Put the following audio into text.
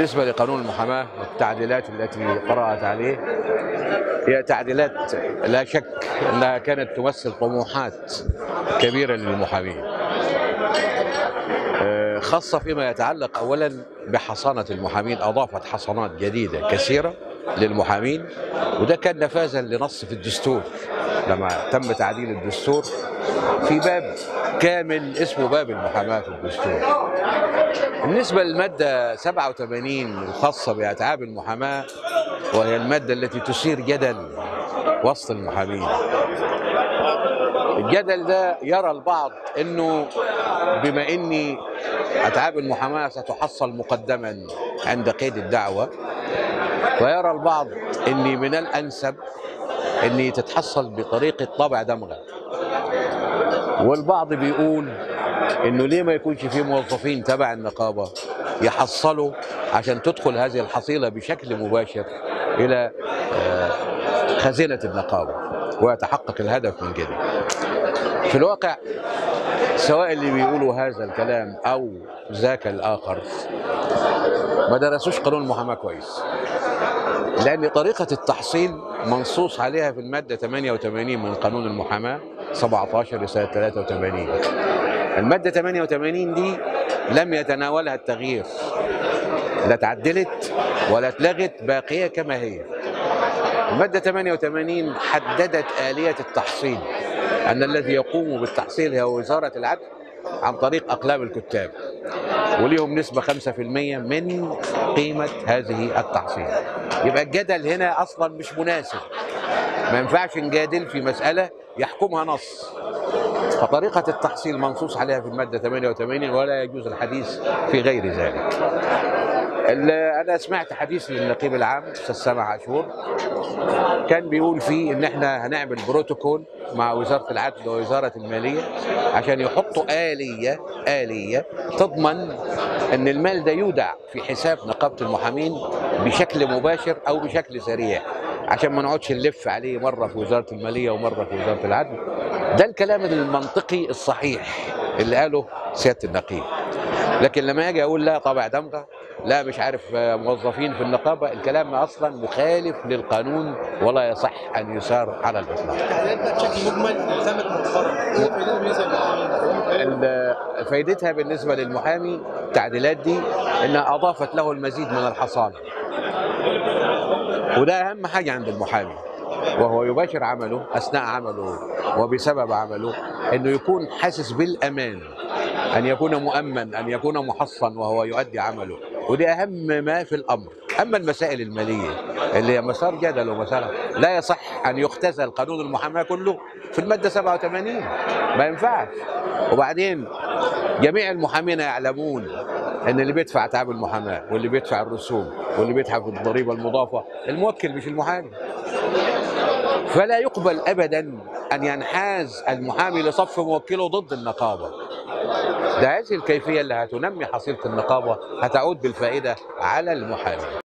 بالنسبة لقانون المحاماة والتعديلات التي طرأت عليه هي تعديلات لا شك أنها كانت تمثل طموحات كبيرة للمحامين آه، خاصة فيما يتعلق أولا بحصانة المحامين أضافت حصانات جديدة كثيرة للمحامين وده كان نفاذا لنص في الدستور لما تم تعديل الدستور في باب كامل اسمه باب المحاماة في الدستور بالنسبة للمادة 87 الخاصة بأتعاب المحاماة وهي المادة التي تثير جدل وسط المحامين الجدل ده يرى البعض انه بما اني اتعاب المحاماه ستحصل مقدما عند قيد الدعوه ويرى البعض اني من الانسب اني تتحصل بطريقه طبع دمغه والبعض بيقول انه ليه ما يكونش في موظفين تبع النقابه يحصلوا عشان تدخل هذه الحصيله بشكل مباشر الى آه، خزينه النقابه ويتحقق الهدف من كده في الواقع سواء اللي بيقولوا هذا الكلام او ذاك الاخر ما درسوش قانون المحاماه كويس لان طريقه التحصيل منصوص عليها في الماده 88 من قانون المحاماه 17 لسنه 83 الماده 88 دي لم يتناولها التغيير لا اتعدلت ولا اتلغت باقيه كما هي المادة 88 حددت آلية التحصيل أن الذي يقوم بالتحصيل هي وزارة العدل عن طريق أقلام الكتاب وليهم نسبة 5% من قيمة هذه التحصيل يبقى الجدل هنا أصلا مش مناسب ما ينفعش نجادل في مسألة يحكمها نص فطريقة التحصيل منصوص عليها في المادة 88 ولا يجوز الحديث في غير ذلك اللي انا سمعت حديث للنقيب العام استاذ سامع عاشور كان بيقول فيه ان احنا هنعمل بروتوكول مع وزاره العدل ووزاره الماليه عشان يحطوا اليه اليه تضمن ان المال ده يودع في حساب نقابه المحامين بشكل مباشر او بشكل سريع عشان ما نقعدش نلف عليه مره في وزاره الماليه ومره في وزاره العدل ده الكلام المنطقي الصحيح اللي قاله سياده النقيب لكن لما اجي اقول لا طبع دمغه لا مش عارف آه، موظفين في النقابه الكلام اصلا مخالف للقانون ولا يصح ان يسار على الاطلاق. التعديلات بقى بشكل مجمل تمت مؤخرا ايه فائدتها بالنسبه للمحامين؟ ال- فايدتها بالنسبه للمحامي التعديلات دي انها اضافت له المزيد من الحصانه. وده اهم حاجه عند المحامي وهو يباشر عمله اثناء عمله وبسبب عمله انه يكون حاسس بالامان ان يكون مؤمن ان يكون محصن وهو يؤدي عمله ودي اهم ما في الامر اما المسائل الماليه اللي هي مسار جدل ومسار لا يصح ان يختزل قانون المحاماه كله في الماده 87 ما ينفعش وبعدين جميع المحامين يعلمون ان اللي بيدفع تعب المحاماه واللي بيدفع الرسوم واللي بيدفع في الضريبه المضافه الموكل مش المحامي فلا يقبل ابدا ان ينحاز المحامي لصف موكله ضد النقابه ده هذه الكيفيه اللي هتنمي حصيله النقابه هتعود بالفائده على المحامي